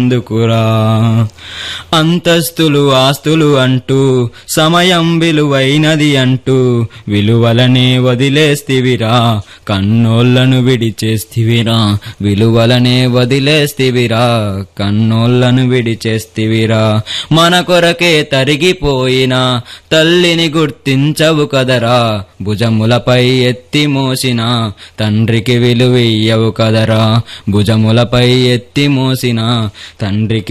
ఎందుకురా అంతస్తులు ఆస్తులు అంటూ సమయం విలువైనది అంటూ విలువలనే వదిలేస్తివిరా కన్నోళ్లను విడిచేస్తివిరా విలువలనే వదిలేస్తివిరా కన్నోళ్లను విడిచేస్తివిరా మన కొరకే తరిగిపోయిన తల్లిని గుర్తించవు కదరా భుజములపై ఎత్తి మోసిన తండ్రికి విలువియ్యవు కదరా భుజములపై ఎత్తి మోసిన తండ్రికి